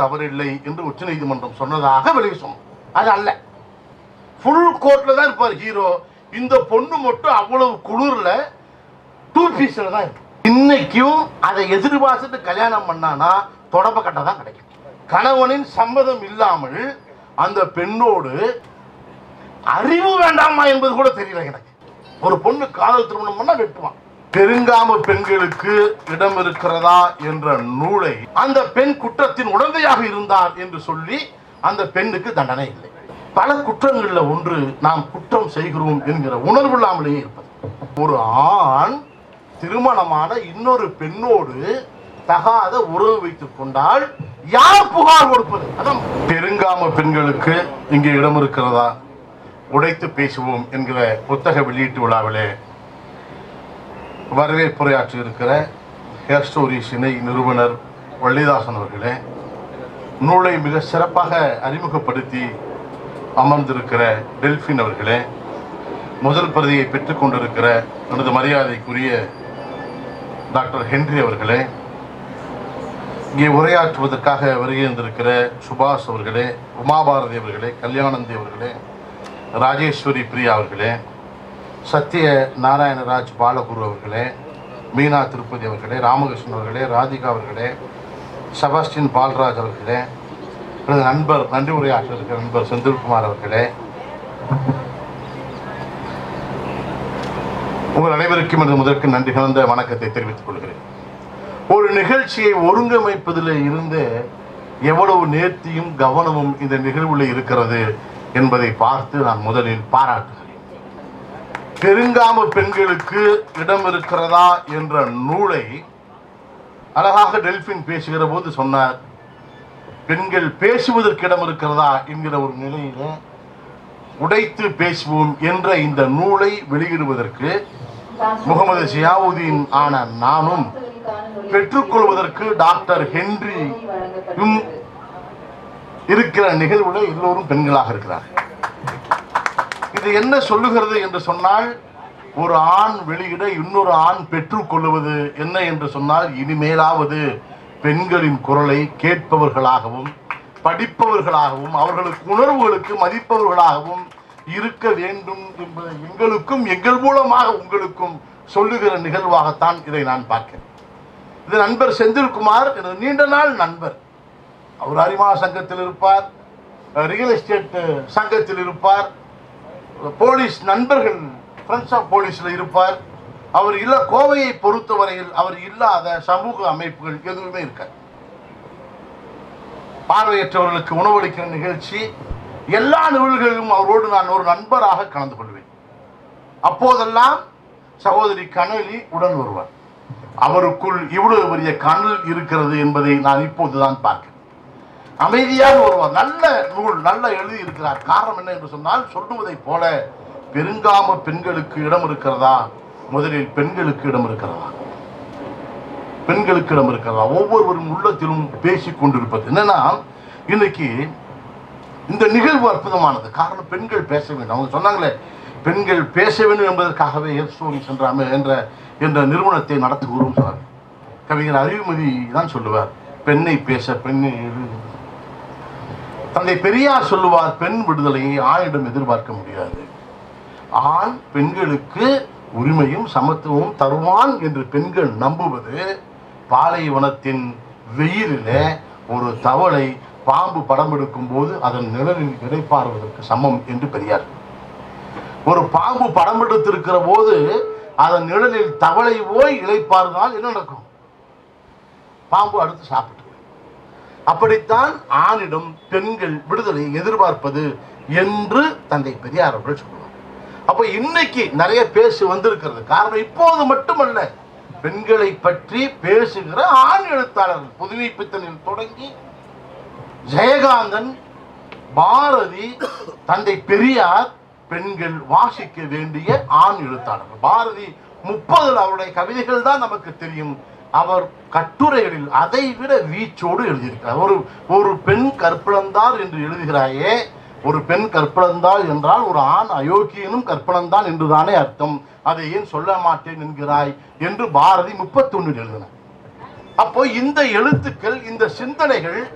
தவறில்லை என்று உச்சநீதிமன்றம் சொன்னதாக வெளியே சொன்னோம் அது அல்ல ஃபுல் கோட்ல தான் இருப்பார் ஹீரோ இந்த பொண்ணு மட்டும் அவ்வளவு குளிர்ல டூ பீஸ்ல தான் இருக்கு இன்னைக்கும் அதை எதிர்பார்த்துட்டு கல்யாணம் பண்ணானா தொடப்ப கட்ட தான் கிடைக்கும் கணவனின் சம்மதம் இல்லாமல் அந்த பெண்ணோடு அறிவு வேண்டாமா என்பது கூட தெரியல எனக்கு ஒரு பொண்ணு காதல் திருமணம் பண்ணா வெட்டுவான் பெருங்காம பெண்களுக்கு இடம் இருக்கிறதா என்ற நூலை அந்த பெண் குற்றத்தின் உடந்தையாக இருந்தார் என்று சொல்லி அந்த பெண்ணுக்கு தண்டனை இல்லை பல குற்றங்கள்ல ஒன்று நாம் குற்றம் செய்கிறோம் என்கிற உணர்வு இல்லாமலேயே இருப்பது ஒரு ஆண் திருமணமான இன்னொரு பெண்ணோடு தகாத உறவு வைத்துக் கொண்டால் யார் புகார் கொடுப்பது அதான் பெருங்காம பெண்களுக்கு இங்கே இடம் இருக்கிறதா உடைத்து பேசுவோம் என்கிற புத்தக வெளியீட்டு விழாவிலே வரவேற்புரையாற்றி இருக்கிற ஹேர் ஸ்டோரிஸ் இணை நிறுவனர் வள்ளிதாசன் அவர்களே நூலை மிக சிறப்பாக அறிமுகப்படுத்தி அமர்ந்திருக்கிற டெல்பின் அவர்களே முதல் பிரதியை பெற்றுக் கொண்டிருக்கிற எனது மரியாதைக்குரிய டாக்டர் ஹென்றி அவர்களே இங்கே உரையாற்றுவதற்காக வருகின்றிருக்கிற சுபாஷ் அவர்களே உமாபாரதி அவர்களே கல்யாணந்தி அவர்களே ராஜேஸ்வரி பிரியா அவர்களே சத்ய நாராயணராஜ் பாலகுரு அவர்களே மீனா திருப்பதி அவர்களே ராமகிருஷ்ணன் அவர்களே ராதிகா அவர்களே செபாஸ்டின் பால்ராஜ் அவர்களே எனது நண்பர் நன்றி உரையாற்ற இருக்கிற நண்பர் செந்தில்குமார் அவர்களே உங்கள் அனைவருக்கும் எனது முதற்கு நன்றி கலந்த வணக்கத்தை தெரிவித்துக் கொள்கிறேன் ஒரு நிகழ்ச்சியை ஒருங்கமைப்பதில் இருந்து எவ்வளவு நேர்த்தியும் கவனமும் இந்த நிகழ்வுல இருக்கிறது என்பதை பார்த்து நான் முதலில் பாராட்டுகிறேன் பெருங்காம பெண்களுக்கு இடம் இருக்கிறதா என்ற நூலை அழகாக டெல்பின் பேசுகிற போது சொன்னார் பெண்கள் பேசுவதற்கு இடம் இருக்கிறதா என்கிற ஒரு நிலையில உடைத்து பேசுவோம் என்ற இந்த நூலை வெளியிடுவதற்கு முகமது சியாவுதீன் ஆன நானும் பெற்றுக்கொள்வதற்கு டாக்டர் ஹென்றி யும் இருக்கிற நிகழ்வுல எல்லோரும் பெண்களாக இருக்கிறார்கள் இது என்ன சொல்லுகிறது என்று சொன்னால் ஒரு ஆண் வெளியிட இன்னொரு ஆண் பெற்றுக்கொள்வது என்ன என்று சொன்னால் இனிமேலாவது பெண்களின் குரலை கேட்பவர்களாகவும் படிப்பவர்களாகவும் அவர்களுக்கு உணர்வுகளுக்கு மதிப்பவர்களாகவும் இருக்க வேண்டும் என்பதை எங்களுக்கும் எங்கள் மூலமாக உங்களுக்கும் சொல்லுகிற நிகழ்வாகத்தான் இதை நான் பார்க்கிறேன் இது நண்பர் செந்தில்குமார் எனது நீண்ட நாள் நண்பர் அவர் அரிமா சங்கத்தில் இருப்பார் ரியல் எஸ்டேட் சங்கத்தில் இருப்பார் போலீஸ் நண்பர்கள் ஃப்ரெண்ட்ஸ் ஆஃப் போலீஸில் இருப்பார் அவர் இல்ல கோவையை பொறுத்தவரையில் அவர் இல்லாத சமூக அமைப்புகள் எதுவுமே இருக்காது பார்வையற்றவர்களுக்கு உணவளிக்கிற நிகழ்ச்சி எல்லா நிகழ்வுகளிலும் அவரோடு நான் ஒரு நண்பராக கலந்து கொள்வேன் அப்போதெல்லாம் சகோதரி கனலி உடன் வருவார் அவருக்குள் இவ்வளவு பெரிய கனல் இருக்கிறது என்பதை நான் இப்போதுதான் பார்க்கிறேன் அமைதியாக ஒருவர் நல்ல நூல் நல்ல எழுதி இருக்கிறார் காரணம் என்ன என்று சொன்னால் சொல்லுவதைப் போல பெருங்காம பெண்களுக்கு இடம் இருக்கிறதா முதலில் பெண்களுக்கு இடம் இருக்கிறதா பெண்களுக்கு இடம் இருக்கிறதா ஒவ்வொருவரும் உள்ளத்திலும் பேசிக் கொண்டிருப்பது என்னன்னா இன்னைக்கு இந்த நிகழ்வு அற்புதமானது காரணம் பெண்கள் பேச வேண்டும் அவங்க சொன்னாங்களே பெண்கள் பேச வேண்டும் என்பதற்காகவே எஸ்டோனி சென்றாம என்ற என்ற நிறுவனத்தை நடத்துகிறோம் சொன்னார் கவிஞர் அறிவுமதி தான் சொல்லுவார் பெண்ணை பேச பெண்ணை எழு தந்தை பெரியார் சொல்லுவார் பெண் விடுதலையை ஆணிடம் எதிர்பார்க்க முடியாது ஆண் பெண்களுக்கு உரிமையும் சமத்துவமும் தருவான் என்று பெண்கள் நம்புவது பாலைவனத்தின் வெயிலிலே ஒரு தவளை பாம்பு படம் எடுக்கும் போது அதன் நிழலில் இடைப்பாறுவதற்கு சமம் என்று பெரியார் ஒரு பாம்பு படம் எடுத்திருக்கிற போது அதன் நிழலில் தவளை போய் இளைப்பாறுனால் என்ன நடக்கும் பாம்பு அடுத்து சாப்பிட்டு அப்படித்தான் ஆணிடம் பெண்கள் விடுதலை எதிர்பார்ப்பது என்று தந்தை பெரியார் அவர்கள் சொல்லுவார் அப்ப இன்னைக்கு நிறைய பேசு வந்திருக்கிறது காரணம் இப்போது மட்டுமல்ல பெண்களை பற்றி பேசுகிற ஆண் எழுத்தாளர்கள் புதுமை பித்தனில் தொடங்கி ஜெயகாந்தன் பாரதி தந்தை பெரியார் பெண்கள் வாசிக்க வேண்டிய ஆண் எழுத்தாளர்கள் பாரதி முப்பதுல அவருடைய கவிதைகள் தான் நமக்கு தெரியும் அவர் கட்டுரைகளில் அதை விட வீச்சோடு எழுதியிருக்கிறார் ஒரு ஒரு பெண் கற்பிழந்தார் என்று எழுதுகிறாயே ஒரு பெண் கற்பிழந்தாள் என்றால் ஒரு ஆண் அயோக்கியனும் கற்பிழந்தான் என்றுதானே அர்த்தம் அதை ஏன் சொல்ல மாட்டேன் என்கிறாய் என்று பாரதி முப்பத்தொன்னில் எழுதினார் அப்போ இந்த எழுத்துக்கள் இந்த சிந்தனைகள்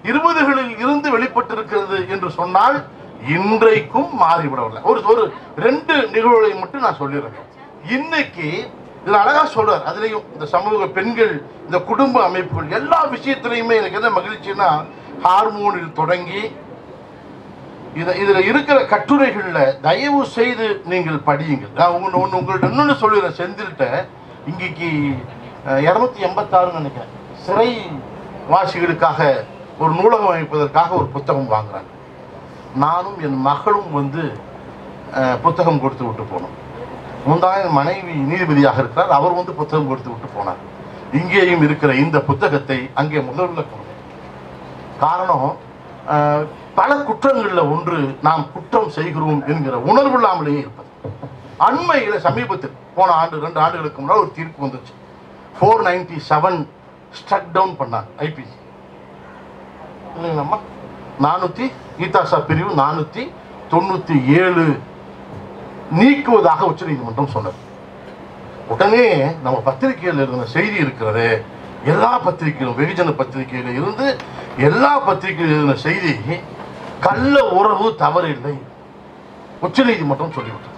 இருபதுகளில் இருந்து வெளிப்பட்டிருக்கிறது என்று சொன்னால் இன்றைக்கும் மாறிவிடவில்லை ஒரு ஒரு ரெண்டு நிகழ்வுகளை மட்டும் நான் சொல்லிடுறேன் இன்னைக்கு இதுல அழகா சொல்றார் அதுலயும் இந்த சமூக பெண்கள் இந்த குடும்ப அமைப்புகள் எல்லா விஷயத்திலையுமே எனக்கு என்ன மகிழ்ச்சின்னா ஹார்மோனில் தொடங்கி இத இதுல இருக்கிற கட்டுரைகள்ல தயவு செய்து நீங்கள் படியுங்கள் நான் உங்க ஒன்று உங்கள்ட்ட இன்னொன்று சொல்லிடுறேன் செந்தில்கிட்ட இன்றைக்கு இரநூத்தி எண்பத்தாறுன்னு நினைக்கிறேன் சிறை வாசிகளுக்காக ஒரு நூலகம் அமைப்பதற்காக ஒரு புத்தகம் வாங்குறாங்க நானும் என் மகளும் வந்து அஹ், புத்தகம் கொடுத்து விட்டு போனோம் முந்தான் என் மனைவி நீதிபதியாக இருக்கிறார் அவர் வந்து புத்தகம் கொடுத்து விட்டு போனார் இங்கேயும் இருக்கிற இந்த புத்தகத்தை அங்கே முதல்ல கொடுங்க காரணம் அஹ், பல குற்றங்களில் ஒன்று நாம் குற்றம் செய்கிறோம் என்கிற உணர்வு இல்லாமலேயே இருப்பது அண்மையில் சமீபத்தில் போன ஆண்டு ரெண்டு ஆண்டுகளுக்கு முன்னாடி ஒரு தீர்ப்பு வந்துச்சு four ninety seven struck down பண்ணாங்க ஐபிசி இல்லைங்களாம்மா நானூற்றி ஈதாசா பிரிவு நானூற்றி தொண்ணூற்றி ஏழு நீக்குவதாக உச்சநீதிமன்றம் சொன்னது உடனே நம்ம பத்திரிகையில் இருந்த செய்தி இருக்கிறது எல்லா பத்திரிகையிலும் வெகுஜன பத்திரிகையில இருந்து எல்லா பத்திரிகையிலும் இருந்த செய்தி கள்ள உறவு தவறில்லை உச்சநீதிமன்றம் சொல்லிவிட்டது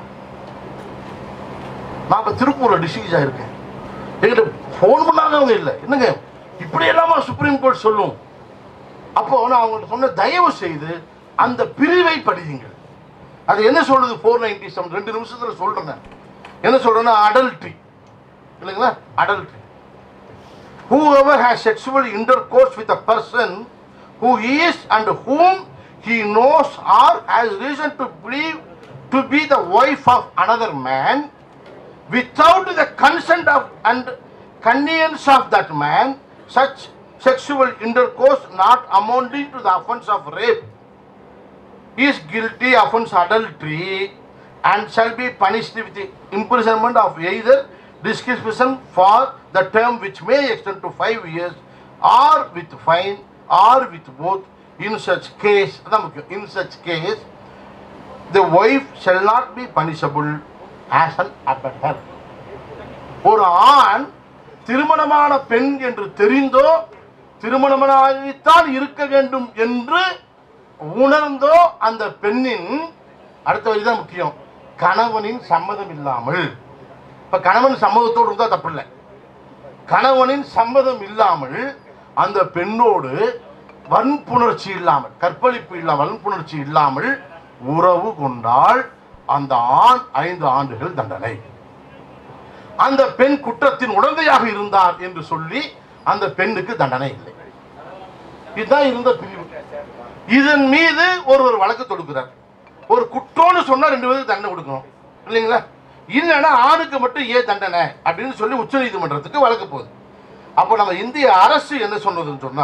நான் இப்ப திருப்பூர்ல டிஸ்ட்ரிக்ட் ஆயிருக்கேன் என்கிட்ட ஃபோன் பண்ணாதவங்க இல்லை என்னங்க இப்படி எல்லாமா சுப்ரீம் கோர்ட் சொல்லும் அப்போ நான் அவங்கள்ட்ட சொன்ன தயவு செய்து அந்த பிரிவை படியுங்கள் அது என்ன சொல்லுது ஃபோர் நைன்டி செவன் ரெண்டு நிமிஷத்துல சொல்றேன் நான். என்ன சொல்றேன்னா அடல்ட்ரி இல்லைங்களா adultery whoever has sexual intercourse with a person who is and whom he knows or has reason to believe to be the wife of another man without the consent of and convenience of that man such sexual intercourse not amounting to the offense of rape is guilty offense adultery and shall be punished with the imprisonment of either discrimination for the term which may extend to five years or with fine or with both in such case அதான் முக்கியம். in such case the wife shall not be punishable as an abettor ஒரு ஆண் திருமணமான பெண் என்று தெரிந்தோ திருமணமாகத்தான் இருக்க வேண்டும் என்று உணர்ந்தோ அந்த பெண்ணின் அடுத்த வரிதான் முக்கியம் கணவனின் சம்மதம் இல்லாமல் இப்ப கணவன் சம்மதத்தோடு இருந்தா தப்பு இல்லை கணவனின் சம்மதம் இல்லாமல் அந்த பெண்ணோடு வன்புணர்ச்சி இல்லாமல் கற்பழிப்பு இல்லாமல் வன்புணர்ச்சி இல்லாமல் உறவு கொண்டால் அந்த ஆண் ஐந்து ஆண்டுகள் தண்டனை அந்த பெண் குற்றத்தின் உடந்தையாக இருந்தார் என்று சொல்லி அந்த பெண்ணுக்கு தண்டனை இல்லை இதுதான் இருந்த பிரிவு இதன் மீது ஒருவர் வழக்கு தொடுக்கிறார் ஒரு குற்றம்னு சொன்னா ரெண்டு பேருக்கு தண்டனை கொடுக்கணும் இல்லைங்களா இல்லைன்னா ஆணுக்கு மட்டும் ஏன் தண்டனை அப்படின்னு சொல்லி உச்சநீதிமன்றத்துக்கு வழக்கு போகுது அப்போ நம்ம இந்திய அரசு என்ன சொன்னதுன்னு சொன்னா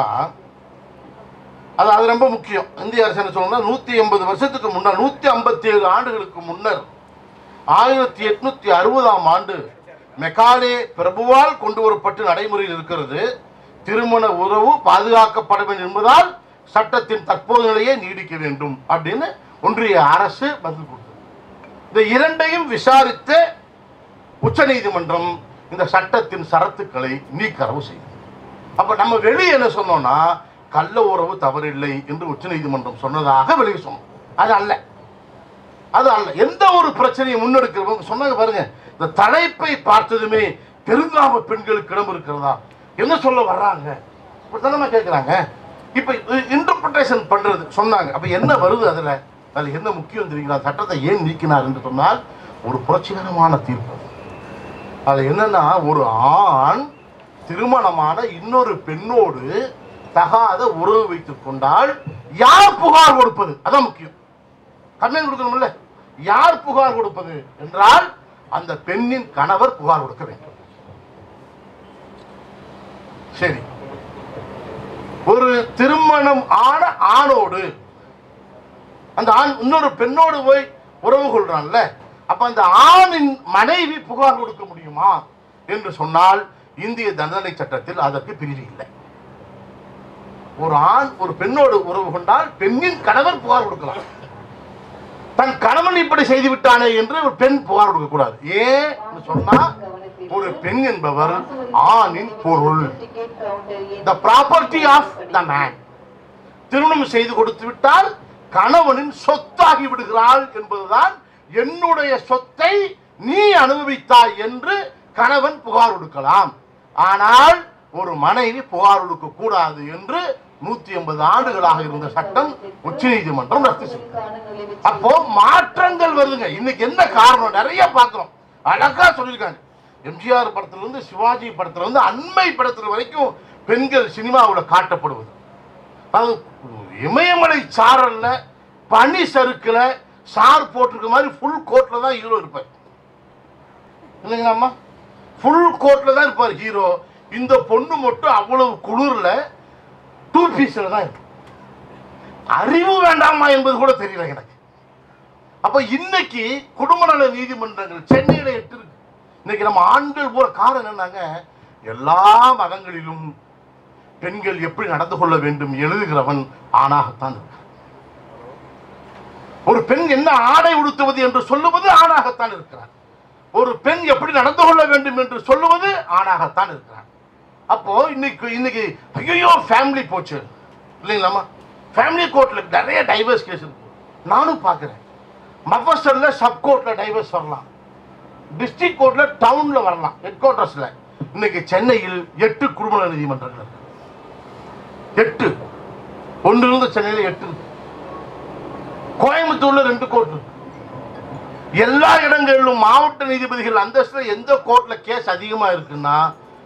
அது அது ரொம்ப முக்கியம் இந்திய அரசு என்ன சொன்னா நூத்தி எண்பது வருஷத்துக்கு முன்னர் நூத்தி ஐம்பத்தி ஏழு ஆண்டுகளுக்கு முன்னர் ஆயிரத்தி எட்நூத்தி அறுபதாம் ஆண்டு மெக்காலே பிரபுவால் கொண்டு வரப்பட்டு நடைமுறையில் இருக்கிறது திருமண உறவு பாதுகாக்கப்பட வேண்டும் என்பதால் சட்டத்தின் தற்போது நிலையை நீடிக்க வேண்டும் அப்படின்னு ஒன்றிய அரசு பதில் கொடுத்தது இந்த இரண்டையும் விசாரித்த உச்சநீதிமன்றம் இந்த சட்டத்தின் சரத்துக்களை நீக்கரவு செய்தது அப்ப நம்ம வெளியே என்ன சொன்னோம்னா கள்ள உறவு தவறில்லை என்று உச்சநீதிமன்றம் சொன்னதாக வெளியே சொன்னோம் அது அல்ல அது அல்ல எந்த ஒரு பிரச்சனையை முன்னெடுக்கிறவங்க சொன்னாங்க பாருங்க இந்த தலைப்பை பார்த்ததுமே பெருங்காம பெண்களுக்கு இடம் இருக்கிறதா என்ன சொல்ல வர்றாங்க இப்படித்தானே கேட்குறாங்க இப்போ இன்டர்பிரேஷன் பண்றது சொன்னாங்க அப்ப என்ன வருது அதுல அதுல என்ன முக்கியம் தெரியுங்களா சட்டத்தை ஏன் நீக்கினார் என்று சொன்னால் ஒரு புரட்சிகரமான தீர்ப்பு அது. அது என்னன்னா ஒரு ஆண் திருமணமான இன்னொரு பெண்ணோடு தகாத உறவு வைத்துக் கொண்டால் யார் புகார் கொடுப்பது அதான் முக்கியம் கம்ப்ளைண்ட் கொடுக்கணும்ல யார் புகார் கொடுப்பது என்றால் அந்த பெண்ணின் கணவர் புகார் கொடுக்க வேண்டும் சரி ஒரு திருமணம் ஆன ஆணோடு அந்த ஆண் இன்னொரு பெண்ணோடு போய் உறவு கொள்றான்ல அப்ப அந்த ஆணின் மனைவி புகார் கொடுக்க முடியுமா என்று சொன்னால் இந்திய தண்டனை சட்டத்தில் அதற்கு பிரிவு இல்லை ஒரு ஆண் ஒரு பெண்ணோடு உறவு கொண்டால் பெண்ணின் கணவர் புகார் கொடுக்கலாம் தன் கணவன் இப்படி செய்து விட்டானே என்று ஒரு பெண் புகார் கொடுக்க கூடாது ஏன் சொன்னா ஒரு பெண் என்பவர் ஆணின் பொருள் the property of the man திருமணம் செய்து கொடுத்து விட்டால் கணவனின் சொத்தாகி விடுகிறாள் என்பதுதான் என்னுடைய சொத்தை நீ அனுபவித்தாய் என்று கணவன் புகார் கொடுக்கலாம் ஆனால் ஒரு மனைவி புகார் கொடுக்க கூடாது என்று நூத்தி எண்பது ஆண்டுகளாக இருந்த சட்டம் உச்சநீதிமன்றம் ரத்து செய்யும் அப்போ மாற்றங்கள் வருதுங்க இன்னைக்கு என்ன காரணம் நிறைய பார்க்கிறோம் அழகா சொல்லியிருக்காங்க எம்ஜிஆர் படத்துல இருந்து சிவாஜி படத்துல இருந்து அண்மை படத்துல வரைக்கும் பெண்கள் சினிமாவில் காட்டப்படுவது அது இமயமலை சாரல்ல பனி சறுக்குல சார் போட்டிருக்க மாதிரி ஃபுல் கோட்ல தான் ஹீரோ இருப்பார் இல்லைங்களா அம்மா ஃபுல் கோட்ல தான் இருப்பார் ஹீரோ இந்த பொண்ணு மட்டும் அவ்வளவு குளிர்ல டூ பீஸ்ல தான் இருக்கும் அறிவு வேண்டாமா என்பது கூட தெரியல எனக்கு அப்ப இன்னைக்கு குடும்ப நல நீதிமன்றங்கள் சென்னையில எட்டு இருக்கு இன்னைக்கு நம்ம ஆண்கள் போற காரணம் என்னன்னாங்க எல்லா மதங்களிலும் பெண்கள் எப்படி நடந்து கொள்ள வேண்டும் எழுதுகிறவன் ஆணாகத்தான் இருக்கிறான் ஒரு பெண் என்ன ஆடை உடுத்துவது என்று சொல்லுவது ஆணாகத்தான் இருக்கிறார் ஒரு பெண் எப்படி நடந்து கொள்ள வேண்டும் என்று சொல்லுவது ஆணாகத்தான் இருக்கிறார் அப்போ இன்னைக்கு இன்னைக்கு ஐயோ ஃபேமிலி போச்சு இல்லைங்களாம்மா ஃபேமிலி கோர்ட்ல நிறைய டைவர்ஸ் கேஸ் இருக்கு நானும் பார்க்குறேன் மஃபஸ்டர்ல சப் கோர்ட்ல டைவர்ஸ் வரலாம் டிஸ்ட்ரிக்ட் கோர்ட்ல டவுன்ல வரலாம் ஹெட் குவார்டர்ஸ்ல இன்னைக்கு சென்னையில் எட்டு குடும்ப நல நீதிமன்றங்கள் இருக்கு எட்டு ஒன்று இருந்து சென்னையில் எட்டு இருக்கு. கோயம்புத்தூர்ல ரெண்டு கோர்ட் இருக்கு எல்லா இடங்களிலும் மாவட்ட நீதிபதிகள் அந்தஸ்துல எந்த கோர்ட்ல கேஸ் அதிகமா இருக்குன்னா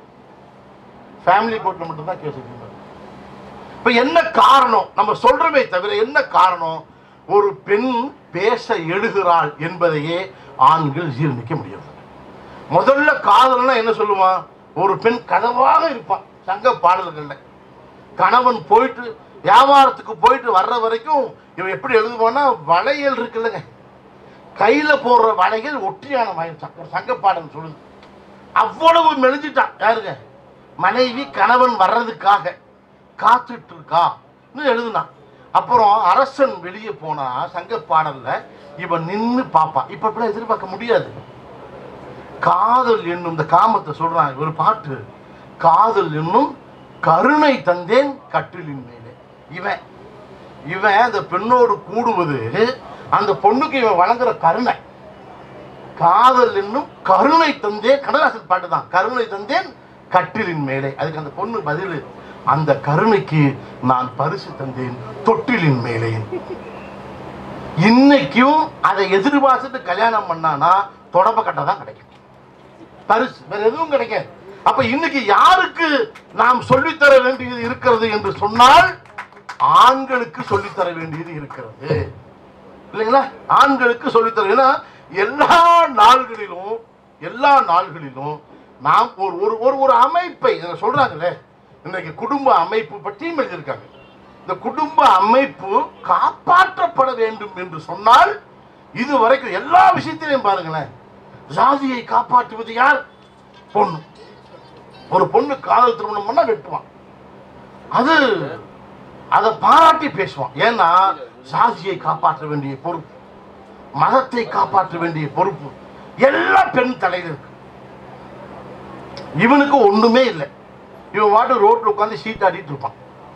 ஃபேமிலி கோர்ட்ல மட்டும்தான் கேஸ் அதிகமா இருக்கு இப்ப என்ன காரணம் நம்ம சொல்றமே தவிர என்ன காரணம் ஒரு பெண் பேச எழுகிறாள் என்பதையே ஆண்கள் ஜீரணிக்க முடியாது முதல்ல காதல்னா என்ன சொல்லுவான் ஒரு பெண் கனவாக இருப்பான் சங்க பாடல்கள்ல கணவன் போயிட்டு வியாபாரத்துக்கு போயிட்டு வர்ற வரைக்கும் இவன் எப்படி எழுதுவான்னா வளையல் இருக்குல்லங்க கையில போடுற வளையல் ஒட்டியான மயம் ஒரு சங்க பாடல் சொல்லுது அவ்வளவு மெலிஞ்சிட்டான் யாருங்க மனைவி கணவன் வர்றதுக்காக காத்துட்டு இருக்கா எழுதுனான் அப்புறம் அரசன் வெளியே போனா சங்க பாடல்ல இவன் நின்னு பாப்பான் இப்ப இப்படி எதிர்பார்க்க முடியாது காதல் என்னும் இந்த காமத்தை சொல்றான் ஒரு பாட்டு காதல் என்னும் கருணை தந்தேன் கட்டிலின் மேலே இவன் இவன் அந்த பெண்ணோடு கூடுவது அந்த பொண்ணுக்கு இவன் வழங்குற கருணை காதல் என்னும் கருணை தந்தேன் கடலாசன் பாட்டு தான் கருணை தந்தேன் கட்டிலின் மேலே அதுக்கு அந்த பொண்ணு பதில் அந்த கருணைக்கு நான் பரிசு தந்தேன் தொட்டிலின் மேலே இன்னைக்கும் அதை எதிர்பார்த்துட்டு கல்யாணம் பண்ணானா தொடப்ப கட்ட தான் கிடைக்கும் பரிசு வேற எதுவும் கிடைக்காது அப்ப இன்னைக்கு யாருக்கு நாம் சொல்லித்தர வேண்டியது இருக்கிறது என்று சொன்னால் ஆண்களுக்கு சொல்லித்தர வேண்டியது இருக்கிறது இல்லைங்களா ஆண்களுக்கு சொல்லித்தர ஏன்னா எல்லா நாள்களிலும் எல்லா நாள்களிலும் நாம் ஒரு ஒரு ஒரு ஒரு அமைப்பை இதை சொல்றாங்களே இன்னைக்கு குடும்ப அமைப்பு பற்றியும் எழுதியிருக்காங்க இந்த குடும்ப அமைப்பு காப்பாற்றப்பட வேண்டும் என்று சொன்னால் இது வரைக்கும் எல்லா விஷயத்திலையும் பாருங்களேன் ஜாதியை காப்பாற்றுவது யார் பொண்ணு ஒரு பொண்ணு காதல் திருமணம் பண்ணா வெட்டுவான் அது அதை பாராட்டி பேசுவான் ஏன்னா சாதியை காப்பாற்ற வேண்டிய பொறுப்பு மதத்தை காப்பாற்ற வேண்டிய பொறுப்பு எல்லாம் பெண் தலையில் இருக்கு இவனுக்கு ஒண்ணுமே இல்லை இவன் வாட்டு ரோட்ல உட்காந்து சீட் ஆடிட்டு இருப்பான்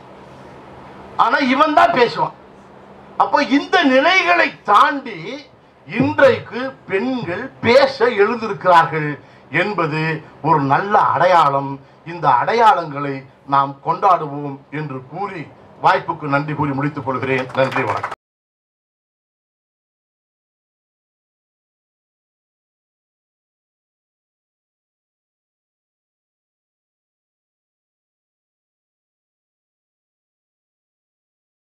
ஆனா இவன் தான் பேசுவான் அப்போ இந்த நிலைகளை தாண்டி இன்றைக்கு பெண்கள் பேச எழுந்திருக்கிறார்கள் என்பது ஒரு நல்ல அடையாளம் இந்த அடையாளங்களை நாம் கொண்டாடுவோம் என்று கூறி வாய்ப்புக்கு நன்றி கூறி முடித்துக் கொள்கிறேன் நன்றி வணக்கம்